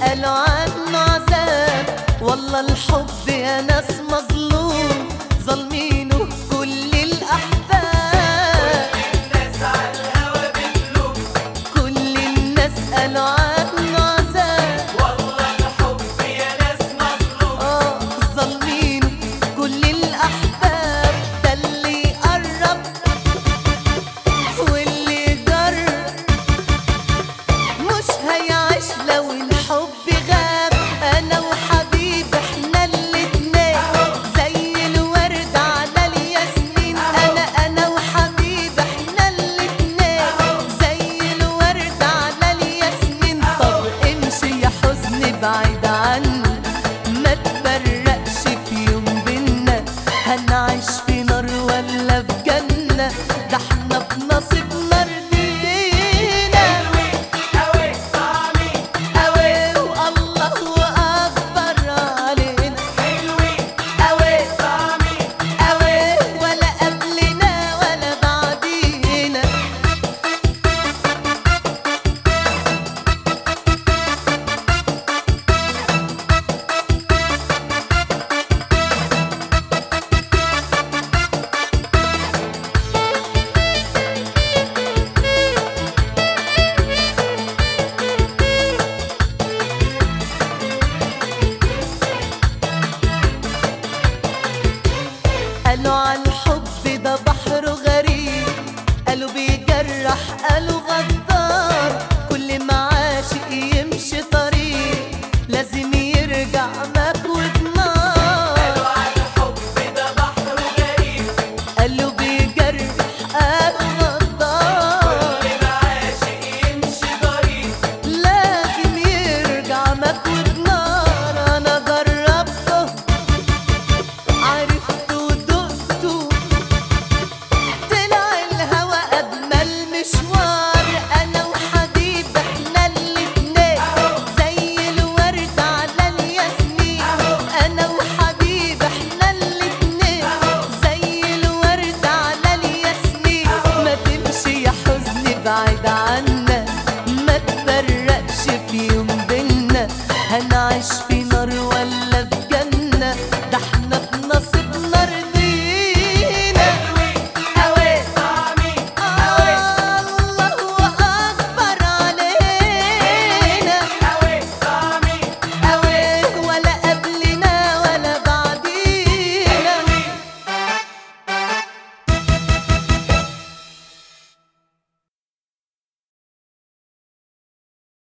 قالوا عنه عذاب والله الحب يا ناس مظلوم ظالمينه كل الأحباب الناس على الهوى بتلوم كل الناس قالوا عنه عذاب والله الحب يا ناس مظلوم آه ظالمينه كل الأحباب ده اللي قرب واللي جرب مش هيعيش لو الحب غاب انا وحبيب احنا الاتنين زي الورد على الياسمين انا انا وحبيب احنا الاتنين زي الورد على الياسمين طب امشي يا حزن بعيد عني